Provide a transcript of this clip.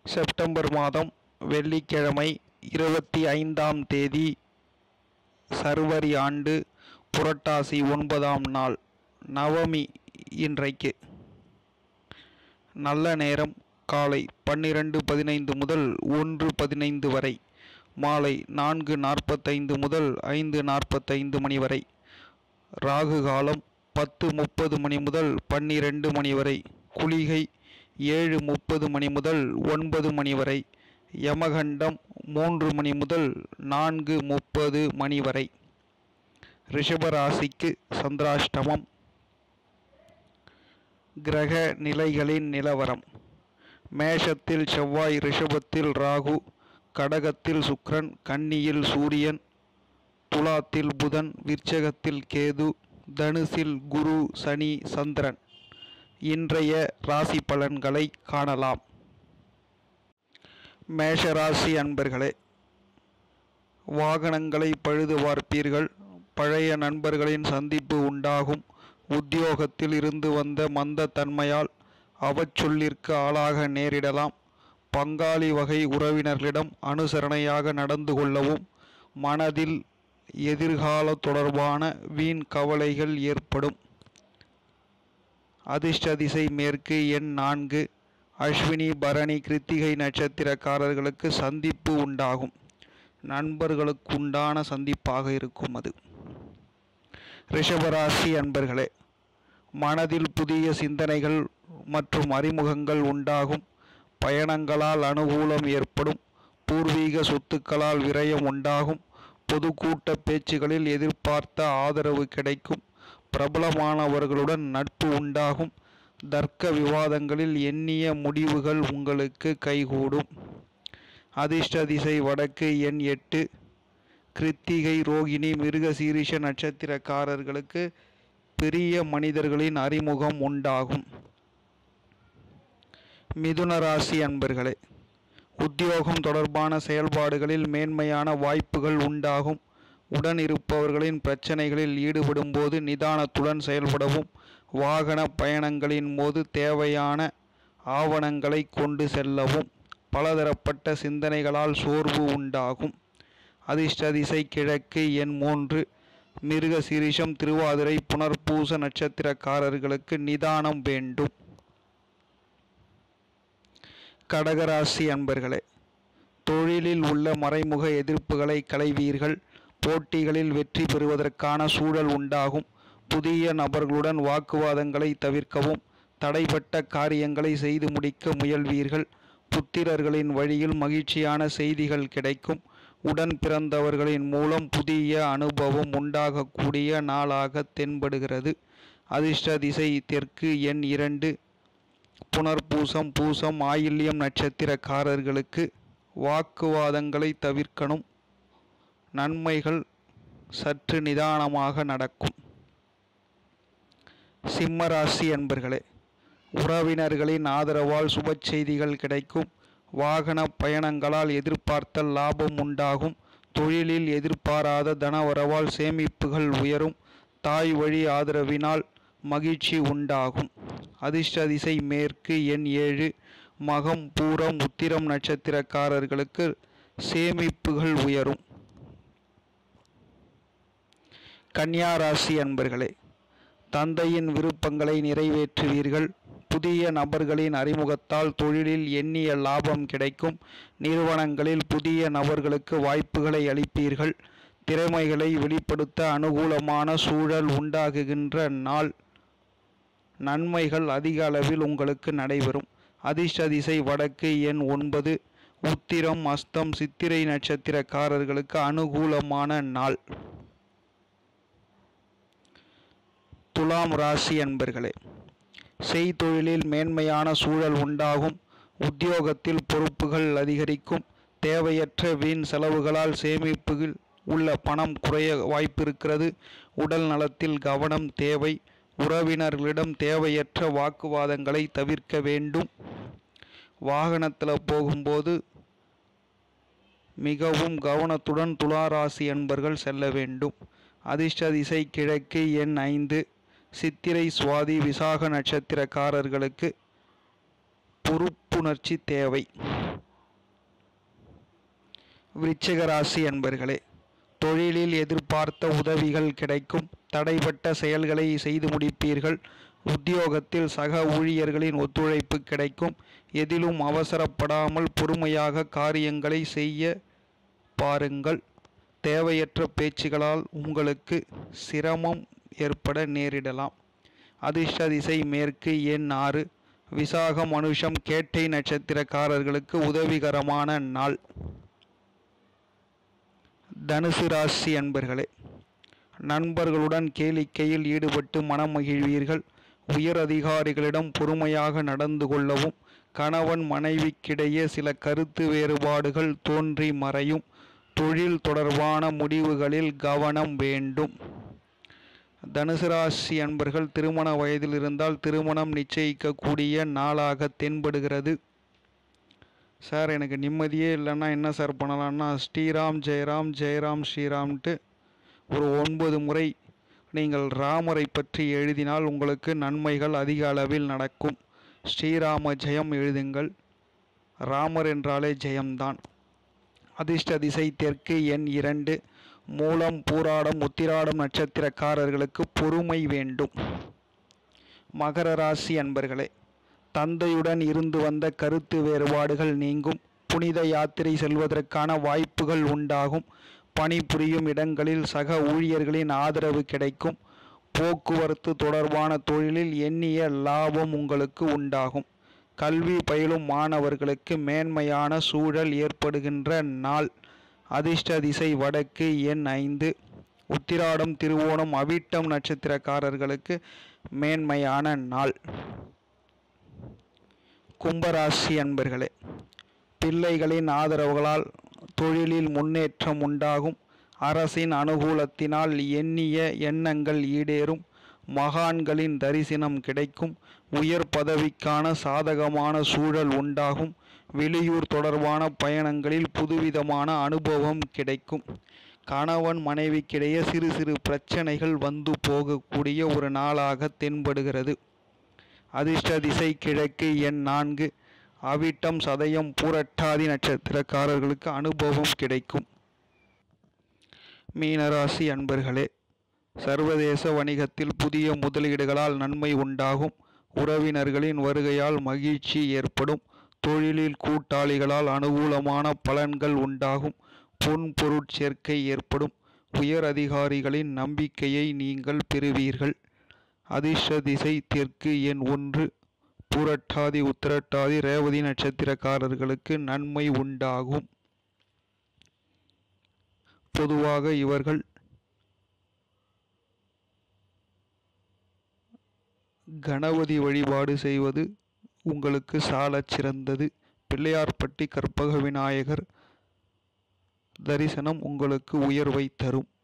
September மாதம் வெள்ளிக்கிழமை இருபத்தி ஐந்தாம் தேதி சர்வரி ஆண்டு புரட்டாசி ஒன்பதாம் நாள் நவமி இன்றைக்கு நல்ல நேரம் காலை பன்னிரண்டு பதினைந்து முதல் ஒன்று பதினைந்து வரை மாலை நான்கு நாற்பத்தைந்து முதல் ஐந்து நாற்பத்தைந்து மணி வரை ராகு காலம் பத்து முப்பது மணி முதல் பன்னிரெண்டு மணி வரை குளிகை ஏழு முப்பது மணி முதல் ஒன்பது மணி வரை யமகண்டம் மூன்று மணி முதல் நான்கு முப்பது மணி வரை ரிஷபராசிக்கு சந்திராஷ்டமம் கிரக நிலைகளின் நிலவரம் மேஷத்தில் செவ்வாய் ரிஷபத்தில் ராகு கடகத்தில் சுக்கிரன் கன்னியில் சூரியன் துலாத்தில் புதன் விருச்சகத்தில் கேது தனுசில் குரு சனி சந்திரன் இன்றைய ராசி பலன்களை காணலாம் மேஷராசி அன்பர்களே வாகனங்களை பழுது பார்ப்பீர்கள் பழைய நண்பர்களின் சந்திப்பு உண்டாகும் உத்தியோகத்தில் இருந்து வந்த மந்த தன்மையால் அவச்சொல்லிற்கு ஆளாக நேரிடலாம் பங்காளி வகை உறவினர்களிடம் அனுசரணையாக நடந்து கொள்ளவும் மனதில் எதிர்கால தொடர்பான வீண் கவலைகள் ஏற்படும் அதிர்ஷ்ட திசை மேற்கு எண் நான்கு அஸ்வினி பரணி கிருத்திகை நட்சத்திரக்காரர்களுக்கு சந்திப்பு உண்டாகும் நண்பர்களுக்கு உண்டான சந்திப்பாக இருக்கும் அது ரிஷபராசி அன்பர்களே மனதில் புதிய சிந்தனைகள் மற்றும் அறிமுகங்கள் உண்டாகும் பயணங்களால் அனுகூலம் ஏற்படும் பூர்வீக சொத்துக்களால் விரயம் உண்டாகும் பொதுக்கூட்ட பேச்சுகளில் எதிர்பார்த்த ஆதரவு கிடைக்கும் பிரபலமானவர்களுடன் நட்பு உண்டாகும் தர்க்க விவாதங்களில் எண்ணிய முடிவுகள் உங்களுக்கு கைகூடும் அதிர்ஷ்ட திசை வடக்கு எண் எட்டு கிருத்திகை ரோகிணி மிருகசீரிஷ நட்சத்திரக்காரர்களுக்கு பெரிய மனிதர்களின் அறிமுகம் உண்டாகும் மிதுன ராசி அன்பர்களே உத்தியோகம் தொடர்பான செயல்பாடுகளில் மேன்மையான வாய்ப்புகள் உண்டாகும் உடன் இருப்பவர்களின் பிரச்சனைகளில் ஈடுபடும்போது நிதானத்துடன் செயல்படவும் வாகன பயணங்களின் போது தேவையான ஆவணங்களை கொண்டு செல்லவும் பலதரப்பட்ட சிந்தனைகளால் சோர்வு உண்டாகும் அதிர்ஷ்ட திசை கிழக்கு எண் மூன்று மிருக சிரிஷம் திருவாதிரை புனர்பூச நட்சத்திரக்காரர்களுக்கு நிதானம் வேண்டும் கடகராசி அன்பர்களே தொழிலில் உள்ள மறைமுக எதிர்ப்புகளை களைவீர்கள் போட்டிகளில் வெற்றி பெறுவதற்கான சூழல் உண்டாகும் புதிய நபர்களுடன் வாக்குவாதங்களை தவிர்க்கவும் தடைப்பட்ட காரியங்களை செய்து முடிக்க முயல்வீர்கள் புத்திரர்களின் வழியில் மகிழ்ச்சியான செய்திகள் கிடைக்கும் உடன் பிறந்தவர்களின் மூலம் புதிய அனுபவம் உண்டாகக்கூடிய நாளாக தென்படுகிறது அதிர்ஷ்ட திசை தெற்கு எண் இரண்டு புனர்பூசம் பூசம் ஆயில்யம் நட்சத்திரக்காரர்களுக்கு வாக்குவாதங்களை தவிர்க்கணும் நன்மைகள் சற்று நிதானமாக நடக்கும் சிம்மராசி அன்பர்களே உறவினர்களின் ஆதரவால் சுப செய்திகள் கிடைக்கும் வாகன பயணங்களால் எதிர்பார்த்த லாபம் உண்டாகும் தொழிலில் எதிர்பாராத தனவரவால் சேமிப்புகள் உயரும் தாய் வழி ஆதரவினால் மகிழ்ச்சி உண்டாகும் அதிர்ஷ்ட திசை மேற்கு எண் ஏழு மகம் பூரம் உத்திரம் நட்சத்திரக்காரர்களுக்கு சேமிப்புகள் உயரும் கன்னியா ராசி அன்பர்களே தந்தையின் விருப்பங்களை நிறைவேற்றுவீர்கள் புதிய நபர்களின் அறிமுகத்தால் தொழிலில் எண்ணிய லாபம் கிடைக்கும் நிறுவனங்களில் புதிய நபர்களுக்கு வாய்ப்புகளை அளிப்பீர்கள் திறமைகளை வெளிப்படுத்த அனுகூலமான சூழல் உண்டாகுகின்ற நாள் நன்மைகள் அதிக அளவில் உங்களுக்கு நடைபெறும் அதிர்ஷ்ட திசை வடக்கு எண் ஒன்பது உத்திரம் அஸ்தம் சித்திரை நட்சத்திரக்காரர்களுக்கு அனுகூலமான நாள் துலாம் ராசி அன்பர்களே செய்தொழிலில் மேன்மையான சூழல் உண்டாகும் உத்தியோகத்தில் பொறுப்புகள் அதிகரிக்கும் தேவையற்ற வீண் செலவுகளால் சேமிப்பில் உள்ள பணம் குறைய வாய்ப்பிருக்கிறது உடல் நலத்தில் கவனம் தேவை உறவினர்களிடம் தேவையற்ற வாக்குவாதங்களை தவிர்க்க வேண்டும் வாகனத்தில் போகும்போது மிகவும் கவனத்துடன் துளாராசி அன்பர்கள் செல்ல வேண்டும் அதிர்ஷ்ட திசை கிழக்கு எண் ஐந்து சித்திரை சுவாதி விசாக நட்சத்திரக்காரர்களுக்கு பொறுப்புணர்ச்சி தேவை விருச்சிக ராசி அன்பர்களே தொழிலில் எதிர்பார்த்த உதவிகள் கிடைக்கும் தடைப்பட்ட செயல்களை செய்து முடிப்பீர்கள் உத்தியோகத்தில் சக ஊழியர்களின் ஒத்துழைப்பு கிடைக்கும் எதிலும் அவசரப்படாமல் பொறுமையாக காரியங்களை செய்ய பாருங்கள் தேவையற்ற பேச்சுகளால் உங்களுக்கு சிரமம் ஏற்பட நேரிடலாம் அதிர்ஷ்ட திசை மேற்கு எண் ஆறு விசாகம் மனுஷம் கேட்டை நட்சத்திரக்காரர்களுக்கு உதவிகரமான நாள் தனுசு ராசி அன்பர்களே நண்பர்களுடன் கேளிக்கையில் ஈடுபட்டு மனம் மகிழ்வீர்கள் உயர் அதிகாரிகளிடம் பொறுமையாக நடந்து கொள்ளவும் கணவன் மனைவிக்கிடையே சில கருத்து வேறுபாடுகள் தோன்றி மறையும் தொழில் தொடர்பான முடிவுகளில் கவனம் வேண்டும் தனுசு ராசி அன்பர்கள் திருமண வயதில் இருந்தால் திருமணம் நிச்சயிக்கக்கூடிய நாளாக தென்படுகிறது சார் எனக்கு நிம்மதியே இல்லைன்னா என்ன சார் பண்ணலான்னா ஸ்ரீராம் ஜெயராம் ஜெயராம் ஸ்ரீராம்ட்டு ஒரு ஒன்பது முறை நீங்கள் ராமரை பற்றி எழுதினால் உங்களுக்கு நன்மைகள் அதிக அளவில் நடக்கும் ஸ்ரீராம ஜெயம் எழுதுங்கள் ராமர் என்றாலே ஜெயம்தான் அதிர்ஷ்ட திசை தெற்கு எண் இரண்டு மூலம் பூராடம் உத்திராடம் நட்சத்திரக்காரர்களுக்கு பொறுமை வேண்டும் மகர ராசி அன்பர்களே தந்தையுடன் இருந்து வந்த கருத்து வேறுபாடுகள் நீங்கும் புனித யாத்திரை செல்வதற்கான வாய்ப்புகள் உண்டாகும் பணிபுரியும் இடங்களில் சக ஊழியர்களின் ஆதரவு கிடைக்கும் போக்குவரத்து தொடர்பான தொழிலில் எண்ணிய லாபம் உங்களுக்கு உண்டாகும் கல்வி பயிலும் மாணவர்களுக்கு மேன்மையான சூழல் ஏற்படுகின்ற நாள் அதிர்ஷ்ட திசை வடக்கு எண் ஐந்து உத்திராடம் திருவோணம் அவிட்டம் நட்சத்திரக்காரர்களுக்கு மேன்மையான நாள் கும்பராசி அன்பர்களே பிள்ளைகளின் ஆதரவுகளால் தொழிலில் முன்னேற்றம் உண்டாகும் அரசின் அனுகூலத்தினால் எண்ணிய எண்ணங்கள் ஈடேறும் மகான்களின் தரிசனம் கிடைக்கும் உயர் பதவிக்கான சாதகமான சூழல் உண்டாகும் வெளியூர் தொடர்பான பயணங்களில் புதுவிதமான அனுபவம் கிடைக்கும் கணவன் மனைவிக்கிடையே சிறு சிறு பிரச்சனைகள் வந்து போகக்கூடிய ஒரு நாளாக தென்படுகிறது அதிர்ஷ்ட திசை கிழக்கு எண் நான்கு அவிட்டம் சதயம் பூரட்டாதி நட்சத்திரக்காரர்களுக்கு அனுபவம் கிடைக்கும் மீனராசி அன்பர்களே சர்வதேச வணிகத்தில் புதிய முதலீடுகளால் நன்மை உண்டாகும் உறவினர்களின் வருகையால் மகிழ்ச்சி ஏற்படும் தொழிலில் கூட்டாளிகளால் அனுகூலமான பலன்கள் உண்டாகும் பொன் பொருட்சேர்க்கை ஏற்படும் உயர் அதிகாரிகளின் நம்பிக்கையை நீங்கள் பெறுவீர்கள் அதிர்ஷ்ட திசை தெற்கு எண் ஒன்று பூரட்டாதி உத்திரட்டாதி ரேவதி நட்சத்திரக்காரர்களுக்கு நன்மை உண்டாகும் பொதுவாக இவர்கள் கணபதி வழிபாடு செய்வது உங்களுக்கு சாலச் சிறந்தது பிள்ளையார்பட்டி கற்பக விநாயகர் தரிசனம் உங்களுக்கு உயர்வை தரும்